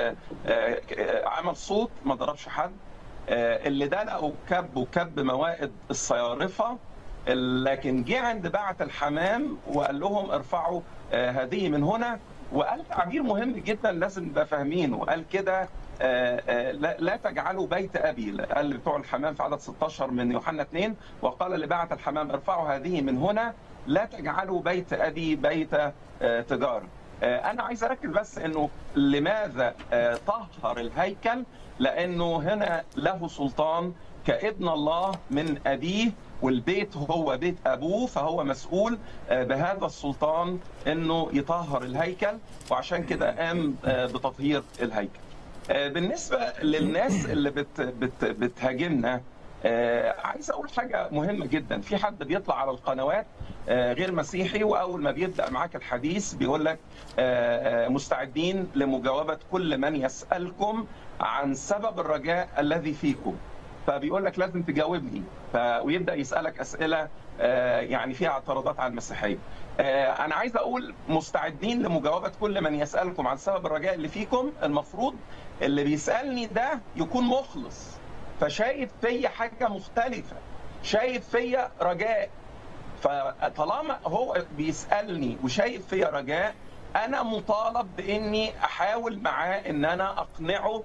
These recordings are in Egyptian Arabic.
آه، آه، آه، عمل صوت ما ضربش حد آه، اللي دلقوا كب وكب موائد الصيارفه لكن جه عند بعت الحمام وقال لهم ارفعوا آه، هذه من هنا وقال تعبير مهم جدا لازم نبقى فاهمينه قال كده آه، آه، لا لا تجعلوا بيت ابي قال بتوع الحمام في عدد 16 من يوحنا 2 وقال لبعت الحمام ارفعوا هذه من هنا لا تجعلوا بيت ابي بيت آه، تجاره آه، انا عايز اركز بس انه لماذا آه، طهر الهيكل لانه هنا له سلطان كابن الله من ابيه والبيت هو بيت ابوه فهو مسؤول آه، بهذا السلطان انه يطهر الهيكل وعشان كده قام آه، بتطهير الهيكل. آه، بالنسبه للناس اللي بت بت بتهاجمنا آه، عايز اقول حاجه مهمه جدا في حد بيطلع على القنوات آه، غير مسيحي واول ما بيبدا معاك الحديث بيقول لك آه، آه، مستعدين لمجاوبه كل من يسالكم عن سبب الرجاء الذي فيكم فبيقول لك لازم تجاوبني ف... ويبدا يسالك اسئله آه، يعني فيها اعتراضات على المسيحيه. آه، انا عايز اقول مستعدين لمجاوبه كل من يسالكم عن سبب الرجاء اللي فيكم المفروض اللي بيسالني ده يكون مخلص فشايف فيا حاجه مختلفه شايف فيا رجاء فطالما هو بيسالني وشايف فيا رجاء انا مطالب باني احاول معاه ان انا اقنعه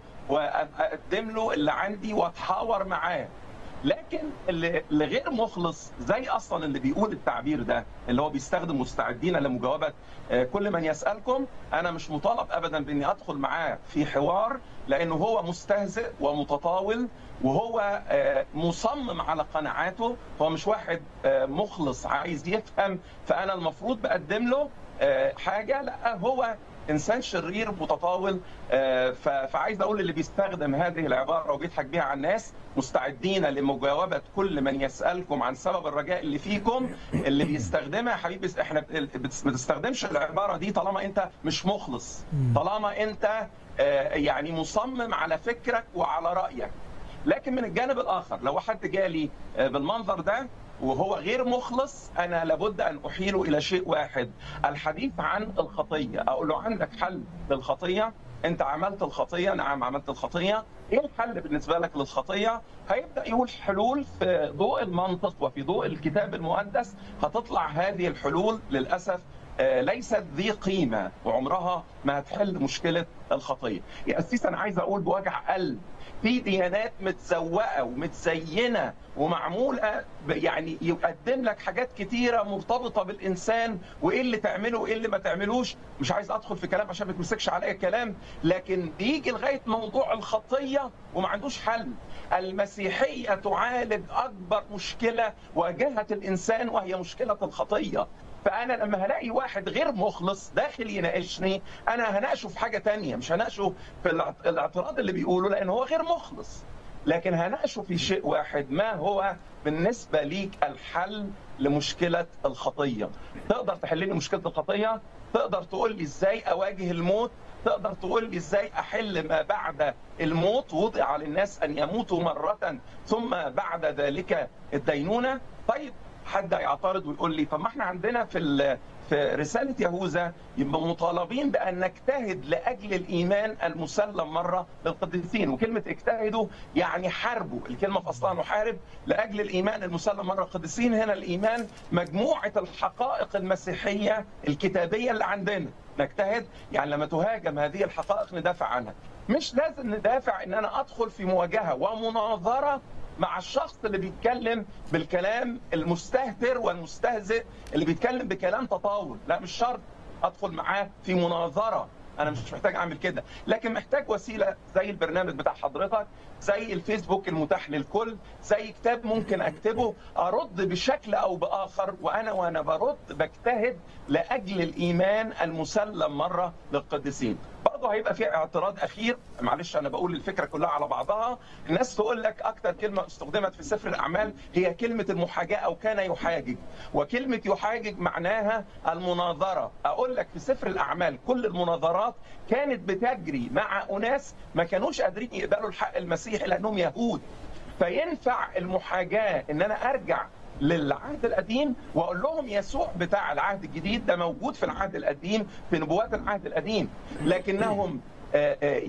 واقدم له اللي عندي واتحاور معاه لكن اللي اللي غير مخلص زي اصلا اللي بيقول التعبير ده اللي هو بيستخدم مستعدين لمجاوبه آه، كل من يسالكم انا مش مطالب ابدا باني ادخل معاه في حوار لانه هو مستهزئ ومتطاول وهو آه، مصمم على قناعاته هو مش واحد آه، مخلص عايز يفهم فانا المفروض بقدم له آه، حاجه لا هو انسان شرير متطاول آه، ف- فعايز اقول اللي بيستخدم هذه العباره وبيضحك بيها على الناس مستعدين لمجاوبه كل من يسالكم عن سبب الرجاء اللي فيكم اللي بيستخدمها يا حبيبي احنا بت- ما تستخدمش العباره دي طالما انت مش مخلص طالما انت آه، يعني مصمم على فكرك وعلى رايك لكن من الجانب الاخر لو حد جالي آه، بالمنظر ده وهو غير مخلص انا لابد ان احيله الى شيء واحد الحديث عن الخطيه اقول له عندك حل للخطيه انت عملت الخطيه نعم عملت الخطيه ايه الحل بالنسبه لك للخطيه هيبدا يقول حلول في ضوء المنطق وفي ضوء الكتاب المقدس هتطلع هذه الحلول للاسف آه، ليست ذي قيمه وعمرها ما هتحل مشكله الخطيه. يا اسيس انا عايز اقول بوجع قلب في ديانات متزوقه ومتزينه ومعموله ب- يعني يقدم لك حاجات كتيره مرتبطه بالانسان وايه اللي تعمله وايه اللي ما تعملوش مش عايز ادخل في كلام عشان ما تمسكش عليا كلام لكن بيجي لغايه موضوع الخطيه وما عندوش حل المسيحيه تعالج اكبر مشكله واجهت الانسان وهي مشكله الخطيه فانا لما هلاقي واحد غير مخلص داخل يناقشني انا هناقشه في حاجه تانية مش هناقشه في الاعت- الاعتراض اللي بيقوله لان هو غير مخلص لكن هناقشه في شيء واحد ما هو بالنسبه ليك الحل لمشكله الخطيه تقدر تحل لي مشكله الخطيه تقدر تقول لي ازاي اواجه الموت تقدر تقول لي ازاي احل ما بعد الموت وضع للناس ان يموتوا مره ثم بعد ذلك الدينونه طيب حد هيعترض ويقول لي طب ما احنا عندنا في ال- في رساله يهوذا يبقى مطالبين بان نجتهد لاجل الايمان المسلم مره للقديسين وكلمه اجتهدوا يعني حاربوا الكلمه في اصلها نحارب لاجل الايمان المسلم مره للقديسين هنا الايمان مجموعه الحقائق المسيحيه الكتابيه اللي عندنا نجتهد يعني لما تهاجم هذه الحقائق ندافع عنها مش لازم ندافع ان انا ادخل في مواجهه ومناظره مع الشخص اللي بيتكلم بالكلام المستهتر والمستهزئ اللي بيتكلم بكلام تطاول لا مش شرط ادخل معاه في مناظره انا مش محتاج اعمل كده لكن محتاج وسيله زي البرنامج بتاع حضرتك زي الفيسبوك المتاح للكل زي كتاب ممكن اكتبه ارد بشكل او باخر وانا وانا برد بجتهد لاجل الايمان المسلم مره للقديسين برضه هيبقى في اعتراض اخير معلش انا بقول الفكره كلها على بعضها الناس تقول لك اكتر كلمه استخدمت في سفر الاعمال هي كلمه المحاجاه او كان يحاجج وكلمه يحاجج معناها المناظره اقول لك في سفر الاعمال كل المناظرات كانت بتجري مع اناس ما كانوش قادرين يقبلوا الحق المسيحي لانهم يهود فينفع المحاجاه ان انا ارجع للعهد القديم واقول لهم يسوع بتاع العهد الجديد ده موجود في العهد القديم في نبوات العهد القديم لكنهم آه، آه،